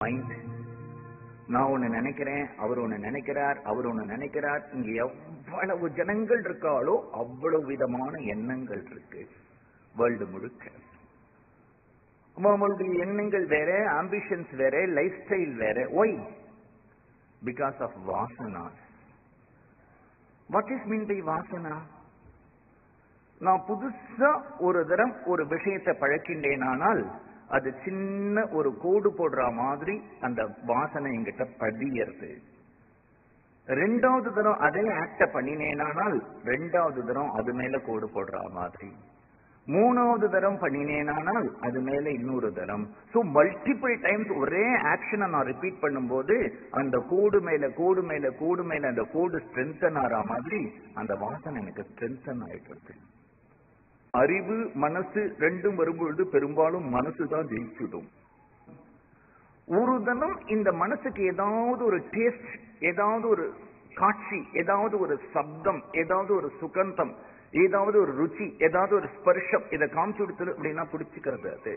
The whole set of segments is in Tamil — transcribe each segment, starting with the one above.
மைண்ட் நான் ஒண்ணு நினைக்கிறேன் அவர் ஒண்ணு நினைக்கிறார் அவர் ஒண்ணு நினைக்கிறார் இங்க எவ்வளவு ஜனங்கள் இருக்காளோ அவ்வளவு விதமான எண்ணங்கள் இருக்கு வேர்ல்டு முழுக்க அவங்களுடைய எண்ணங்கள் வேற ஆம்பிஷன்ஸ் வேற லைஃப் ஸ்டைல் வேற ஒய் பிகாஸ் ஆஃப் வாசனா வாட் இஸ் மீன் பை வாசனா நான் புதுசா ஒரு தரம் ஒரு விஷயத்தை பழக்கின்றேனானால் அது சின்ன ஒரு கோடு போடுற மாதிரி அந்த வாசனை என்கிட்ட பதியறது ரெண்டாவது தரம் அதே ஆக்ட பண்ணினேனானால் ரெண்டாவது தரம் அது மேல கோடு போடுற மாதிரி மூணாவது தரம் பண்ணினேனானால் அது மேல இன்னொரு தரம் சோ மல்டிபிள் டைம்ஸ் ஒரே ஆக்ஷனை நான் ரிப்பீட் பண்ணும்போது அந்த கோடு மேல கோடு மேல கோடு மேல அந்த கோடு ஸ்ட்ரென்தன் ஆற மாதிரி அந்த வாசனை எனக்கு ஸ்ட்ரென்தன் ஆயிட்டு இருக்கு அறிவு மனசு ரெண்டும் வரும்பொழுது பெரும்பாலும் மனசு தான் ஜெயிச்சுடும் ஒரு தினம் இந்த மனசுக்கு ஏதாவது ஒரு டேஸ்ட் ஏதாவது ஒரு காட்சி ஏதாவது ஒரு சப்தம் ஏதாவது ஒரு சுகந்தம் ஏதாவது ஒரு ருச்சி ஏதாவது ஒரு ஸ்பர்ஷம் இதை காமிச்சு கொடுத்தது அப்படின்னா பிடிச்சுக்கிறது அது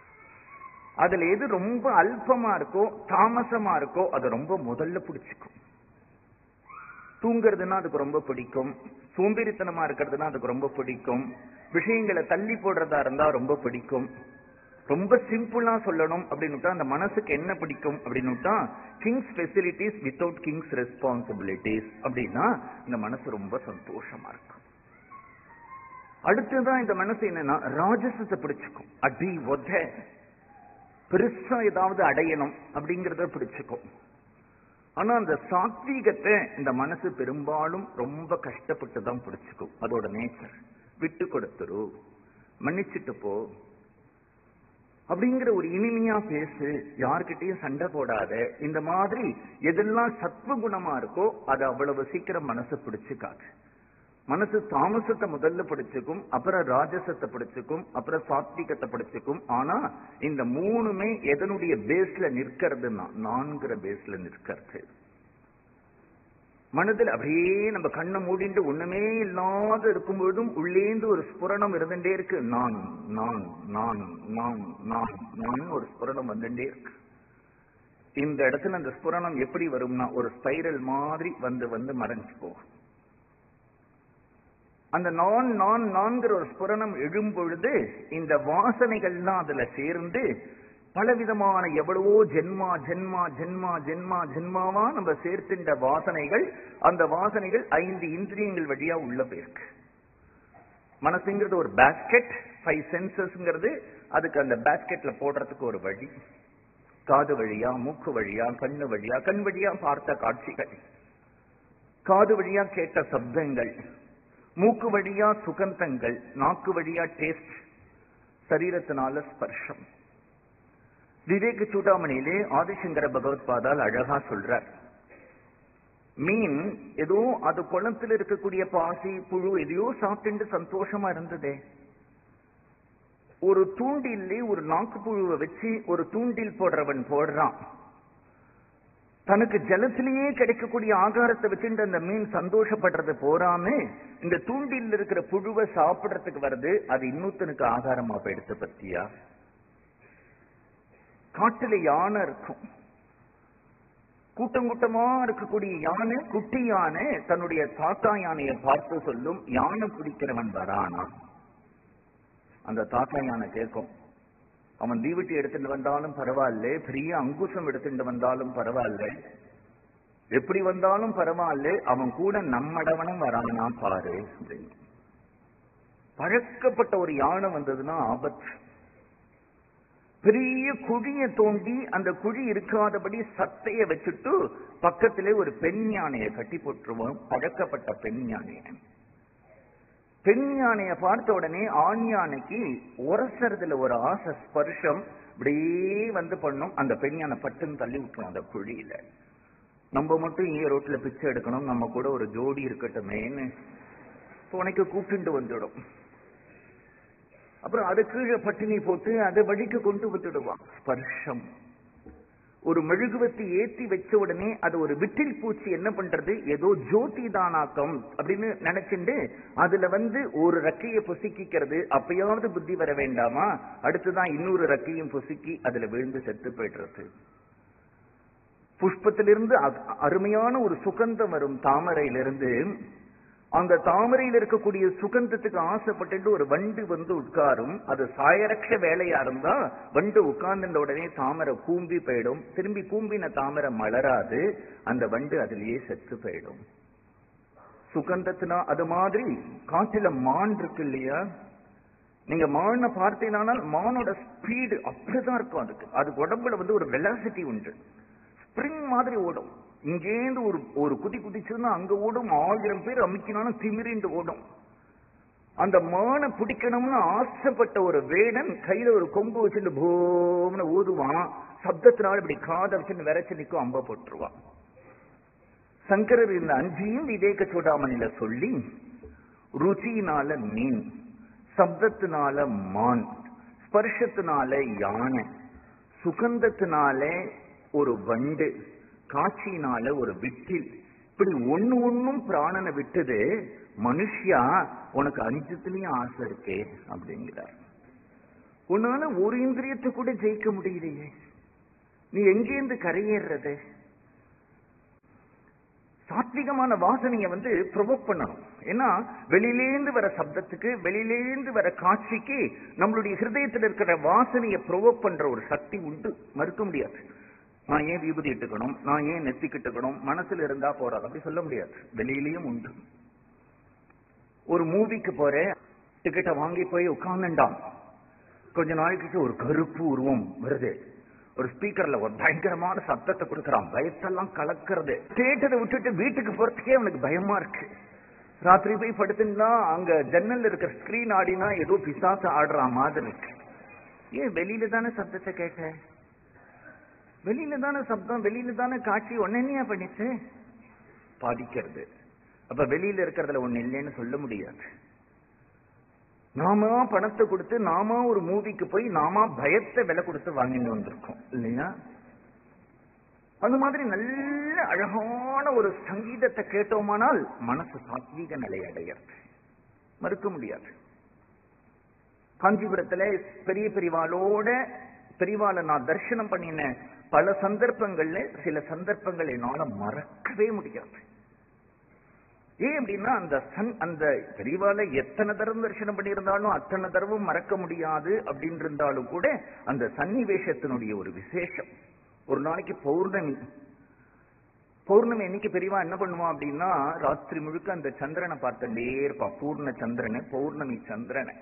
அதுல எது ரொம்ப அல்பமா இருக்கோ தாமசமா இருக்கோ அது ரொம்ப முதல்ல பிடிச்சுக்கும் தூங்குறதுன்னா அதுக்கு ரொம்ப பிடிக்கும் சோம்பேறித்தனமா இருக்கிறதுனா அதுக்கு ரொம்ப பிடிக்கும் விஷயங்களை தள்ளி போடுறதா இருந்தா ரொம்ப பிடிக்கும் ரொம்ப சிம்பிளா சொல்லணும் அப்படின்னுட்டா அந்த மனசுக்கு என்ன பிடிக்கும் அப்படின்னுட்டா kings facilities without kings responsibilities அப்படின்னா இந்த மனசு ரொம்ப சந்தோஷமா இருக்கும் அடுத்துதான் இந்த மனசு என்னன்னா ராஜசத்தை பிடிச்சுக்கும் அடி ஒத பெருசா ஏதாவது அடையணும் அப்படிங்கறத பிடிச்சுக்கும் ஆனா அந்த சாத்வீகத்தை இந்த மனசு பெரும்பாலும் ரொம்ப கஷ்டப்பட்டு தான் பிடிச்சுக்கும் அதோட நேச்சர் விட்டு கொடுத்துரு மன்னிச்சுட்டு போ அப்படிங்கிற ஒரு இனிமையா பேசு யார்கிட்டயும் சண்டை போடாத இந்த மாதிரி எதெல்லாம் சத்வ குணமா இருக்கோ அது அவ்வளவு சீக்கிரம் மனசு பிடிச்சுக்காது மனசு தாமசத்தை முதல்ல பிடிச்சுக்கும் அப்புறம் ராஜசத்தை பிடிச்சுக்கும் அப்புறம் சாத்விகத்தை பிடிச்சுக்கும் ஆனா இந்த மூணுமே எதனுடைய பேஸ்ல நிற்கிறதுனா நான்கிற பேஸ்ல நிற்கிறது மனதில் அப்படியே நம்ம கண்ணை மூடிட்டு ஒண்ணுமே இல்லாத இருக்கும்பொழுதும் உள்ளேந்து ஒரு ஸ்புரணம் இருந்துட்டே இருக்கு நான் நான் நான் நான் நான் நான் ஒரு ஸ்புரணம் வந்துட்டே இருக்கு இந்த இடத்துல அந்த ஸ்புரணம் எப்படி வரும்னா ஒரு ஸ்பைரல் மாதிரி வந்து வந்து மறைஞ்சு போகும் அந்த நான் நான் நான்கிற ஒரு ஸ்புரணம் எழும் பொழுது இந்த வாசனைகள்லாம் அதுல சேர்ந்து பலவிதமான எவ்வளவோ ஜென்மா ஜென்மா ஜென்மா ஜென்மா ஜென்மாவா நம்ம சேர்த்துட்ட வாசனைகள் அந்த வாசனைகள் ஐந்து இந்திரியங்கள் வழியா உள்ள போயிருக்கு மனசுங்கிறது ஒரு பேஸ்கெட் ஃபைவ் சென்சஸ்ங்கிறது அதுக்கு அந்த பேஸ்கெட்ல போடுறதுக்கு ஒரு வழி காது வழியா மூக்கு வழியா கண்ணு வழியா கண் வழியா பார்த்த காட்சிகள் காது வழியா கேட்ட சப்தங்கள் மூக்கு வழியா சுகந்தங்கள் நாக்கு வழியா டேஸ்ட் சரீரத்தினால ஸ்பர்ஷம் விவேக சூடாமணியிலே ஆதிசங்கர பகவத் பாதால் அழகா சொல்றார் மீன் ஏதோ அது குளத்தில் இருக்கக்கூடிய பாசி புழு எதையோ சாப்பிட்டு சந்தோஷமா இருந்ததே ஒரு தூண்டிலே ஒரு நாக்கு புழுவை வச்சு ஒரு தூண்டில் போடுறவன் போடுறான் தனக்கு ஜலத்திலேயே கிடைக்கக்கூடிய ஆகாரத்தை வச்சுட்டு அந்த மீன் சந்தோஷப்படுறது போறாம இந்த தூண்டில் இருக்கிற புழுவை சாப்பிடுறதுக்கு வருது அது இன்னொருத்தனுக்கு ஆகாரமா போயிடுத்து பத்தியா காட்டுல யானை இருக்கும் கூட்டம் கூட்டமா இருக்கக்கூடிய யானை குட்டி யானை தன்னுடைய தாத்தா யானையை பார்த்து சொல்லும் யானை பிடிக்கிறவன் வரானா அந்த தாத்தா யானை கேட்கும் அவன் தீவட்டி எடுத்துட்டு வந்தாலும் பரவாயில்ல பெரிய அங்குசம் எடுத்துட்டு வந்தாலும் பரவாயில்ல எப்படி வந்தாலும் பரவாயில்ல அவன் கூட நம்மடவனும் வரானா பாரு அப்படின்னு பழக்கப்பட்ட ஒரு யானை வந்ததுன்னா ஆபத்து பெரிய குழிய தோண்டி அந்த குழி இருக்காதபடி சத்தைய வச்சுட்டு பக்கத்திலே ஒரு பெண் யானையை கட்டி போட்டுருவோம் பழக்கப்பட்ட பெண் யானையை பெண் யானையை பார்த்த உடனே ஆண் யானைக்கு உரசறதுல ஒரு ஆசை ஸ்பர்ஷம் இப்படியே வந்து பண்ணும் அந்த பெண் யானை பட்டுன்னு தள்ளி விட்டுரும் அந்த குழியில நம்ம மட்டும் இங்க ரோட்ல பிச்சை எடுக்கணும் நம்ம கூட ஒரு ஜோடி இருக்கட்டுமேன்னு துணைக்கு கூப்பிட்டு வந்துடும் அப்புறம் அது கீழே பட்டினி போட்டு அதை வழிக்கு கொண்டு விட்டுடுவான் ஸ்பர்ஷம் ஒரு மெழுகுவத்தி ஏத்தி வச்ச உடனே அது ஒரு விட்டில் பூச்சி என்ன பண்றது ஏதோ ஜோதி தானாக்கம் அப்படின்னு நினைச்சுண்டு அதுல வந்து ஒரு ரக்கையை பொசுக்கிக்கிறது அப்பயாவது புத்தி வர வேண்டாமா அடுத்துதான் இன்னொரு ரக்கையும் பொசுக்கி அதுல விழுந்து செத்து போயிடுறது புஷ்பத்திலிருந்து அ- அருமையான ஒரு சுகந்தம் வரும் தாமரையிலிருந்து அந்த தாமரையில் இருக்கக்கூடிய சுகந்தத்துக்கு ஆசைப்பட்டு ஒரு வண்டு வந்து உட்காரும் அது சாயரக்ஷ வேலையா இருந்தா வண்டு உட்கார்ந்த உடனே தாமரை கூம்பி போயிடும் திரும்பி கூம்பின தாமரை மலராது அந்த வண்டு அதிலேயே செத்து போயிடும் சுகந்தத்தினா அது மாதிரி காட்டுல மான் இருக்கு இல்லையா நீங்க மானை பார்த்தீங்கன்னா மானோட ஸ்பீடு அப்படிதான் இருக்கும் அதுக்கு அதுக்கு உடம்புல வந்து ஒரு வெலாசிட்டி உண்டு ஸ்ப்ரிங் மாதிரி ஓடும் இங்கேந்து ஒரு ஒரு குதி குதிச்சதுன்னா அங்க ஓடும் ஆயிரம் பேர் அமுக்கினாலும் திமிரிண்டு ஓடும் அந்த மானை பிடிக்கணும்னு ஆசைப்பட்ட ஒரு வேடன் கையில ஒரு கொம்பு வச்சுட்டு போம்னு ஊதுவான் சப்தத்தினால இப்படி காதை வச்சுன்னு விரைச்சு நிற்கும் அம்ப போட்டுருவான் சங்கரர் இந்த அஞ்சையும் விவேக சூடாமணியில சொல்லி ருச்சியினால மீன் சப்தத்தினால மான் ஸ்பர்ஷத்தினால யானை சுகந்தத்தினால ஒரு வண்டு காட்சியினால ஒரு விட்டில் இப்படி ஒண்ணு ஒண்ணும் பிராணனை விட்டது மனுஷியா உனக்கு அஞ்சத்துலயும் ஆசை இருக்கே அப்படிங்கிறார் உன்னால ஒரு இந்திரியத்தை கூட ஜெயிக்க முடியலையே நீ எங்கேருந்து கரையேறது சாத்விகமான வாசனைய வந்து ப்ரொவோக் பண்ணணும் ஏன்னா வெளியிலேந்து வர சப்தத்துக்கு வெளியிலேந்து வர காட்சிக்கு நம்மளுடைய ஹிருதயத்தில் இருக்கிற வாசனையை ப்ரொவோக் பண்ற ஒரு சக்தி உண்டு மறுக்க முடியாது நான் ஏன் விபூதி இட்டுக்கணும் நான் ஏன் நெத்திக்கிட்டுக்கணும் மனசுல இருந்தா போறாது அப்படி சொல்ல முடியாது வெளியிலயும் உண்டு ஒரு மூவிக்கு போறேன் டிக்கெட்டை வாங்கி போய் உட்கார்ந்துட்டான் கொஞ்ச நாளைக்கு ஒரு கருப்பு உருவம் வருது ஒரு ஸ்பீக்கர்ல ஒரு பயங்கரமான சத்தத்தை கொடுக்கறான் பயத்தெல்லாம் கலக்கிறது தேட்டரை விட்டுட்டு வீட்டுக்கு போறதுக்கே அவனுக்கு பயமா இருக்கு ராத்திரி போய் படுத்துன்னா அங்க ஜன்னல்ல இருக்கிற ஸ்கிரீன் ஆடினா ஏதோ பிசாசு ஆடுற மாதிரி இருக்கு ஏன் வெளியில தானே சத்தத்தை கேட்ட வெளியில தானே சப்தம் வெளியில தானே காட்சி ஒன்னே பண்ணிச்சு பாதிக்கிறது அப்ப வெளியில இருக்கிறதுல ஒண்ணு இல்லைன்னு சொல்ல முடியாது நாம பணத்தை கொடுத்து நாம ஒரு மூவிக்கு போய் நாம பயத்தை விலை கொடுத்து வாங்கிட்டு வந்திருக்கோம் இல்லையா அது மாதிரி நல்ல அழகான ஒரு சங்கீதத்தை கேட்டோமானால் மனசு சாத்வீக நிலை அடையிறது மறுக்க முடியாது காஞ்சிபுரத்துல பெரிய பெரியவாளோட பெரியவாளை நான் தரிசனம் பண்ணின பல சந்தர்ப்பங்கள்ல சில சந்தர்ப்பங்கள் என்னால மறக்கவே முடியாது ஏன் அப்படின்னா அந்த சன் அந்த பெரியவால எத்தனை தரம் தரிசனம் பண்ணியிருந்தாலும் அத்தனை தரவும் மறக்க முடியாது அப்படின்னு இருந்தாலும் கூட அந்த சன்னிவேஷத்தினுடைய ஒரு விசேஷம் ஒரு நாளைக்கு பௌர்ணமி பௌர்ணமி என்னைக்கு பெரியவா என்ன பண்ணுவான் அப்படின்னா ராத்திரி முழுக்க அந்த சந்திரனை பார்த்துட்டே இருப்பான் பூர்ண சந்திரனை பௌர்ணமி சந்திரனை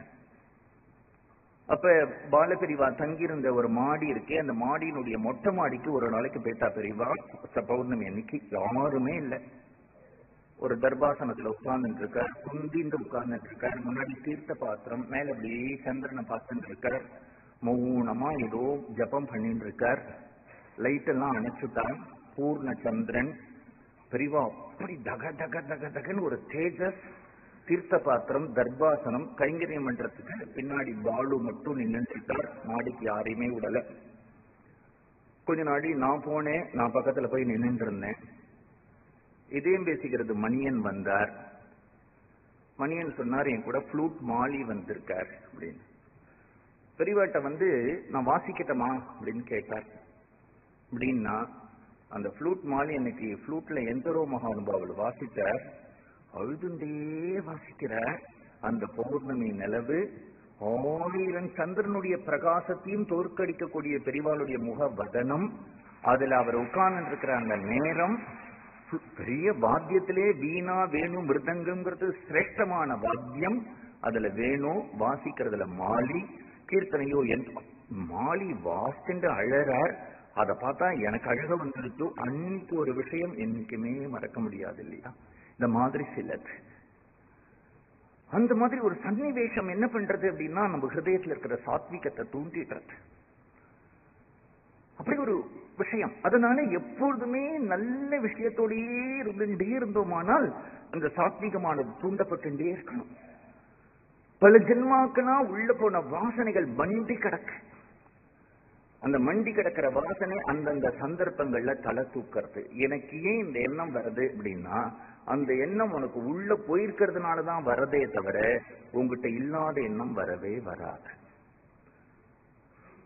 அப்ப பாலபெரிவா தங்கியிருந்த ஒரு மாடி இருக்கே அந்த மாடியினுடைய மொட்டை மாடிக்கு ஒரு நாளைக்கு போயிட்டா பெரியவா பௌர்ணமி அன்னைக்கு யாருமே இல்லை ஒரு தர்பாசனத்துல உட்கார்ந்துட்டு இருக்கார் குந்திந்து உட்கார்ந்துட்டு இருக்கார் முன்னாடி தீர்த்த பாத்திரம் மேல அப்படியே சந்திரனை பார்த்துட்டு இருக்கார் மௌனமா ஏதோ ஜபம் பண்ணிட்டு இருக்கார் லைட் எல்லாம் அணைச்சுட்டான் பூர்ண சந்திரன் பெரிவா அப்படி தக தக தக தகன்னு ஒரு தேஜஸ் தீர்த்த பாத்திரம் தர்பாசனம் கைங்கரியம் பண்றதுக்கு பின்னாடி பாலு மட்டும் நின்னுட்டு இருக்கார் மாடிக்கு யாரையுமே விடல கொஞ்ச நாடி நான் போனேன் நான் பக்கத்துல போய் நின்னுட்டு இருந்தேன் இதயம் பேசுகிறது மணியன் வந்தார் மணியன் சொன்னார் என் கூட ஃப்ளூட் மாலி வந்திருக்கார் அப்படின்னு பெரியவாட்ட வந்து நான் வாசிக்கட்டமா அப்படின்னு கேட்டார் அப்படின்னா அந்த ஃப்ளூட் மாலி அன்னைக்கு ஃப்ளூட்ல எந்தரோ மகானுபாவில் வாசித்தார் அழுதுண்டே வாசிக்கிற அந்த பௌர்ணமி நிலவு ஆயிரம் சந்திரனுடைய பிரகாசத்தையும் தோற்கடிக்கக்கூடிய பெரிவாளுடைய முக வதனம் அதுல அவர் உட்கார்ந்து இருக்கிற அந்த நேரம் பெரிய வாத்தியத்திலே வீணா வேணும் மிருதங்கம்ங்கிறது சிரேஷ்டமான வாத்தியம் அதுல வேணும் வாசிக்கிறதுல மாலி கீர்த்தனையோ என் மாலி வாசிட்டு அழறார் அதை பார்த்தா எனக்கு அழக வந்துருச்சு அன்னைக்கு ஒரு விஷயம் என்னைக்குமே மறக்க முடியாது இல்லையா இந்த மாதிரி சிலது அந்த மாதிரி ஒரு சன்னிவேஷம் என்ன பண்றது அப்படின்னா நம்ம ஹிருதயத்தில் இருக்கிற சாத்விகத்தை தூண்டிடுறது அப்படி ஒரு விஷயம் அதனால எப்பொழுதுமே நல்ல விஷயத்தோடயே இருந்துட்டே இருந்தோமானால் அந்த சாத்விகமானது தூண்டப்பட்டுட்டே இருக்கணும் பல ஜென்மாக்கனா உள்ள போன வாசனைகள் மண்டி கிடக்கு அந்த மண்டி கிடக்கிற வாசனை அந்தந்த சந்தர்ப்பங்கள்ல தலை தூக்கிறது எனக்கு ஏன் இந்த எண்ணம் வருது அப்படின்னா அந்த எண்ணம் உனக்கு உள்ள போயிருக்கிறதுனால தான் வரதே தவிர உங்ககிட்ட இல்லாத எண்ணம் வரவே வராது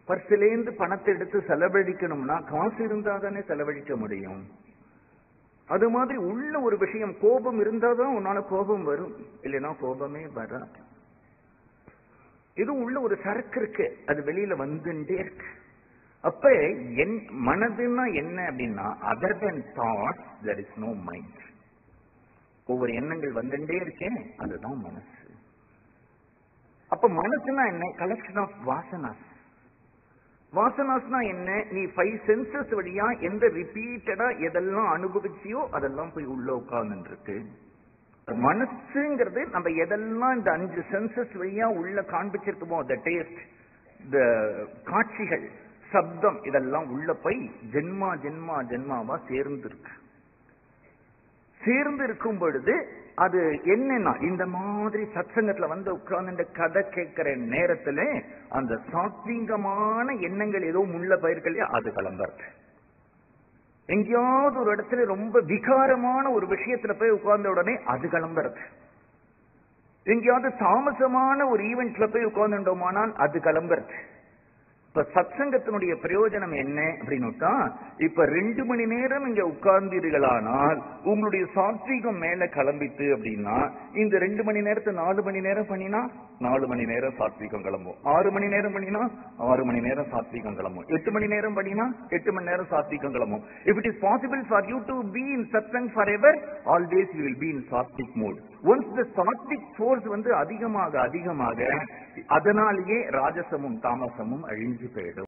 பர்சிலேந்து பணத்தை எடுத்து செலவழிக்கணும்னா காசு இருந்தா தானே செலவழிக்க முடியும் அது மாதிரி உள்ள ஒரு விஷயம் கோபம் இருந்தாதான் உன்னால கோபம் வரும் இல்லைன்னா கோபமே வராது இது உள்ள ஒரு சரக்கு இருக்கு அது வெளியில வந்துட்டே இருக்கு அப்ப என் மனதுன்னா என்ன அப்படின்னா other than thought there is no mind ஒவ்வொரு எண்ணங்கள் வந்துட்டே இருக்கேன் அதுதான் மனசு அப்ப மனசுனா என்ன கலெக்ஷன் ஆஃப் வாசனாஸ் வாசனாஸ்னா என்ன நீ ஃபைவ் சென்சஸ் வழியா எந்த ரிப்பீட்டடா எதெல்லாம் அனுபவிச்சியோ அதெல்லாம் போய் உள்ள உட்கார்ந்து இருக்கு மனசுங்கிறது நம்ம எதெல்லாம் இந்த அஞ்சு சென்சஸ் வழியா உள்ள காண்பிச்சிருக்கோமோ த டேஸ்ட் த காட்சிகள் சப்தம் இதெல்லாம் உள்ள போய் ஜென்மா ஜென்மா ஜென்மாவா சேர்ந்து இருக்கு சேர்ந்து இருக்கும் பொழுது அது என்னன்னா இந்த மாதிரி சத்சங்கத்துல வந்து உட்கார்ந்து கதை கேட்கிற நேரத்துல அந்த சாத்வீகமான எண்ணங்கள் ஏதோ முள்ள பயிர்களே அது கிளம்புறது எங்கேயாவது ஒரு இடத்துல ரொம்ப விகாரமான ஒரு விஷயத்துல போய் உட்கார்ந்த உடனே அது கிளம்புறது எங்கேயாவது தாமசமான ஒரு ஈவெண்ட்ல போய் உட்கார்ந்துட்டோமானால் அது கிளம்புறது இப்ப சத்சங்கத்தினுடைய பிரயோஜனம் என்ன அப்படின்னுட்டா இப்ப ரெண்டு மணி நேரம் இங்க உட்கார்ந்தீர்களானால் உங்களுடைய சாத்வீகம் மேல கிளம்பிட்டு அப்படின்னா இந்த ரெண்டு மணி நேரத்தை நாலு மணி நேரம் பண்ணினா நாலு மணி நேரம் சாத்வீகம் கிளம்பும் ஆறு மணி நேரம் பண்ணினா ஆறு மணி நேரம் சாத்வீகம் கிளம்பும் எட்டு மணி நேரம் பண்ணினா எட்டு மணி நேரம் சாத்வீகம் கிளம்பும் if it is possible for you to be in சத்சங் for ever always you will be in சாத்விக் மோட் ஒன்ஸ் த சாத்விக் ஃபோர்ஸ் வந்து அதிகமாக அதிகமாக அதனாலேயே ராஜசமும் தாமசமும் அழிஞ்சு போயிடும்